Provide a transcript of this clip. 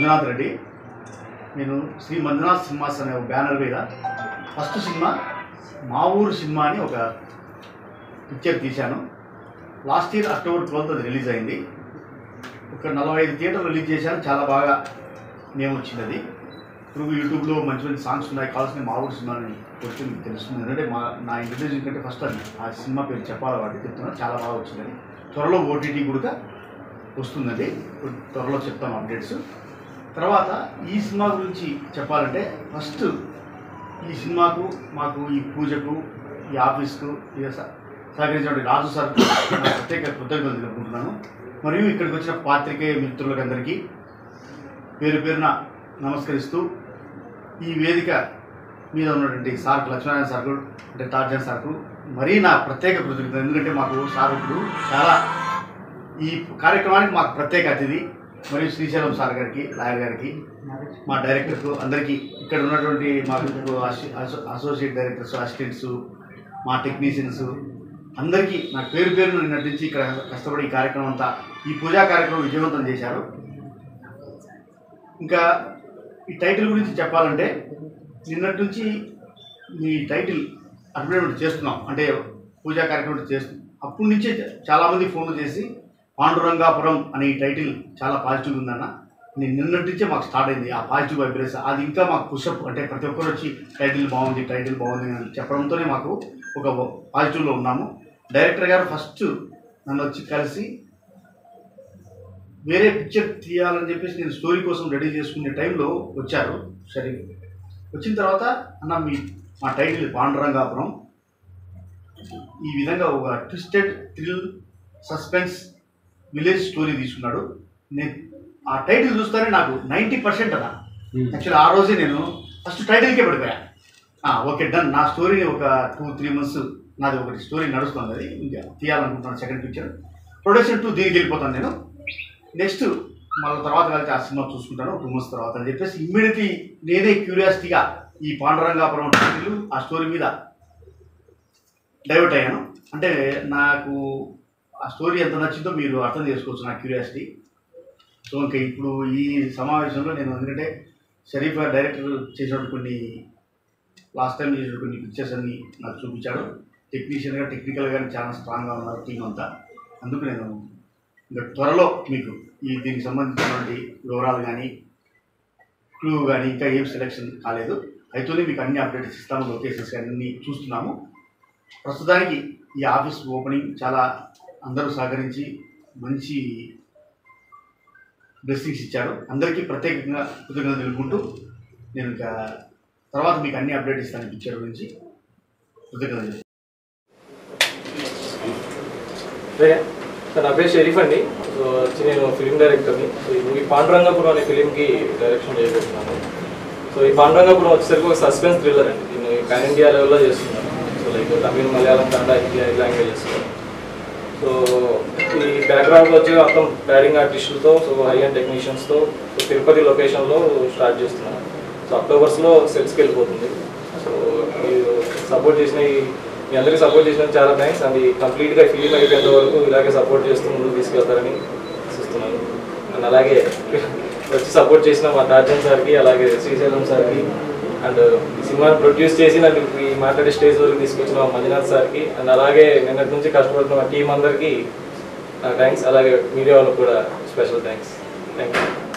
మంజునాథ్ రెడ్డి నేను శ్రీ మంజునాథ్ సినిమాస్ అనే ఒక బ్యానర్ మీద ఫస్ట్ సినిమా మా ఊరు సినిమా అని ఒక పిక్చర్ తీశాను లాస్ట్ ఇయర్ అక్టోబర్ ట్వెల్త్ అది రిలీజ్ అయింది ఒక నలభై ఐదు థియేటర్లు రిలీజ్ చేశాను చాలా బాగా నేమ్ వచ్చింది అది ఇప్పుడు యూట్యూబ్లో మంచి మంచి సాంగ్స్ ఉన్నాయి కావాల్సిన మా ఊరు సినిమా అని వచ్చి మీకు తెలుస్తుంది ఎందుకంటే మా నా ఇంట్రడ్యూషన్ కంటే ఫస్ట్ అది ఆ సినిమా పేరు చెప్పాలి వాటి చెప్తున్నా చాలా బాగా వచ్చిందని త్వరలో ఓటీటీ కూడా వస్తుందండి ఇప్పుడు త్వరలో చెప్తాం అప్డేట్స్ తర్వాత ఈ సినిమా గురించి చెప్పాలంటే ఫస్ట్ ఈ సినిమాకు మాకు ఈ పూజకు ఈ ఆఫీస్కు ఈ స- సహకరించినటువంటి రాజు సార్ ప్రత్యేక కృతజ్ఞతలు తెలుపుకుంటున్నాను మరియు ఇక్కడికి వచ్చిన పాత్రికేయ మిత్రులకందరికీ పేరు పేరున నమస్కరిస్తూ ఈ వేదిక మీద ఉన్నటువంటి సార్ లక్ష్మీనారాయణ సార్కు అంటే టార్జన్ సార్కు మరీ నా ప్రత్యేక కృతజ్ఞత ఎందుకంటే మాకు సార్ ఇప్పుడు చాలా ఈ కార్యక్రమానికి మాకు ప్రత్యేక అతిథి మరియు శ్రీశైలం సార్ గారికి లాయర్ గారికి మా డైరెక్టర్కు అందరికీ ఇక్కడ ఉన్నటువంటి మాకు అసి- అసో- అసోసియేట్ డైరెక్టర్స్ అసిస్టెంట్స్ మా టెక్నీషియన్స్ అందరికీ నా పేరు పేరును నటించి ఇక్కడ కష్టపడి ఈ కార్యక్రమం అంతా ఈ పూజా కార్యక్రమం విజయవంతం చేశారు ఇంకా ఈ టైటిల్ గురించి చెప్పాలంటే నిన్నటి నుంచి మీ టైటిల్ అడ్వర్టైజ్మెంట్ చేస్తున్నాం అంటే పూజా కార్యక్రమం చేస్తున్నాం అప్పటి నుంచే చాలామంది ఫోన్లు చేసి పాండురంగాపురం అనే ఈ టైటిల్ చాలా పాజిటివ్ ఉందన్న నేను నిన్నటి నుంచే మాకు స్టార్ట్ అయింది ఆ పాజిటివ్ వైబ్రేస్ అది ఇంకా మాకు పుషప్ అంటే ప్రతి ఒక్కరు వచ్చి టైటిల్ బాగుంది టైటిల్ బాగుంది అని చెప్పడంతోనే మాకు ఒక పాజిటివ్లో ఉన్నాము డైరెక్టర్ గారు ఫస్ట్ నన్ను వచ్చి కలిసి వేరే పిక్చర్ తీయాలని చెప్పేసి నేను స్టోరీ కోసం రెడీ చేసుకునే టైంలో వచ్చారు సరే వచ్చిన తర్వాత అన్న మీ మా టైటిల్ పాండురంగాపురం ఈ విధంగా ఒక twisted thrill suspense village story తీసుకున్నాడు నేను ఆ టైటిల్ చూస్తేనే నాకు నైంటీ పర్సెంట్ అన్న యాక్చువల్లీ ఆ రోజే నేను ఫస్ట్ టైటిల్కే పడిపోయా ఆ, ఓకే డన్ నా స్టోరీని ఒక టూ త్రీ మంత్స్ నాది ఒకటి స్టోరీ నడుస్తుంది అది ఇంకా తీయాలనుకుంటున్నాను సెకండ్ పిక్చర్ ప్రొడక్షన్ టూ దీనికి వెళ్ళిపోతాను నేను నెక్స్ట్ మళ్ళీ తర్వాత కలిసి ఆ సినిమా చూసుకుంటాను టూ మంత్స్ తర్వాత అని చెప్పేసి ఇమ్మీడియట్లీ నేనే క్యూరియాసిటీగా ఈ పాండురంగాపురం టైటిల్ ఆ స్టోరీ మీద డైవర్ట్ అయ్యాను అంటే నాకు ఆ స్టోరీ ఎంత నచ్చిందో మీరు అర్థం చేసుకోవచ్చు నా క్యూరియాసిటీ సో ఇంకా ఇప్పుడు ఈ సమావేశంలో నేను ఎందుకంటే షరీఫ్ గారు డైరెక్టర్ చేసినటువంటి కొన్ని లాస్ట్ టైం చేసిన కొన్ని పిక్చర్స్ అన్ని నాకు చూపించాడు టెక్నీషియన్గా టెక్నికల్గా చాలా స్ట్రాంగ్గా ఉన్నారు టీం అంతా అందుకు నేను ఇంకా త్వరలో మీకు ఈ దీనికి సంబంధించినటువంటి వివరాలు కానీ క్లూ కానీ ఇంకా ఏం సెలెక్షన్ కాలేదు అయితేనే మీకు అన్ని అప్డేట్స్ ఇస్తాము లొకేషన్స్ కానీ అన్ని చూస్తున్నాము ప్రస్తుతానికి ఈ ఆఫీస్ ఓపెనింగ్ చాలా అందరూ సహకరించి మంచి బ్లెస్సింగ్స్ ఇచ్చారు అందరికీ ప్రత్యేకంగా కృతజ్ఞతలు తెలుపుకుంటూ నేను ఇంకా తర్వాత మీకు అన్ని అప్డేట్ ఇస్తాను పిక్చర్ గురించి కృతజ్ఞతలు రే, సార్ నా పేరు షరీఫ్ అండి సో వచ్చి నేను ఫిలిం డైరెక్టర్ని సో ఈ మూవీ పాండురంగపురం అనే ఫిలింకి డైరెక్షన్ చేయబోతున్నాను సో ఈ పాండురంగపురం వచ్చేసరికి ఒక సస్పెన్స్ థ్రిల్లర్ అండి దీన్ని పాన్ ఇండియా లెవెల్లో చేస్తున్నాను సో లైక్ తమిళ్ మలయాళం కన్నడ హిందీ ఐదు లాంగ్వేజెస్ సో ఈ బ్యాక్గ్రౌండ్లో వచ్చి మొత్తం ప్యాడింగ్ ఆర్టిస్టులతో సో హై అండ్ టెక్నీషియన్స్తో సో తిరుపతి లొకేషన్లో స్టార్ట్ చేస్తున్నాను సో అక్టోబర్స్లో సెట్స్కి వెళ్ళిపోతుంది సో మీరు సపోర్ట్ చేసిన ఈ మీ అందరికీ సపోర్ట్ చేసిన చాలా థ్యాంక్స్ అండ్ కంప్లీట్గా ఫిలిం అయిపోయేంత వరకు ఇలాగే సపోర్ట్ చేస్తూ ముందుకు తీసుకెళ్తారని ఆశిస్తున్నాను అండ్ అలాగే వచ్చి సపోర్ట్ చేసిన మా టార్జన్ సార్కి అలాగే శ్రీశైలం సార్కి అండ్ ఈ సినిమాని ప్రొడ్యూస్ చేసి నన్ను ఈ మాట్లాడే స్టేజ్ వరకు తీసుకొచ్చిన మా మంజునాథ్ సార్కి అండ్ అలాగే నిన్నటి నుంచి కష్టపడుతున్న మా టీం అందరికీ థ్యాంక్స్ అలాగే మీడియా వాళ్ళకి కూడా స్పెషల్ థ్యాంక్స్ థ్యాంక్ యూ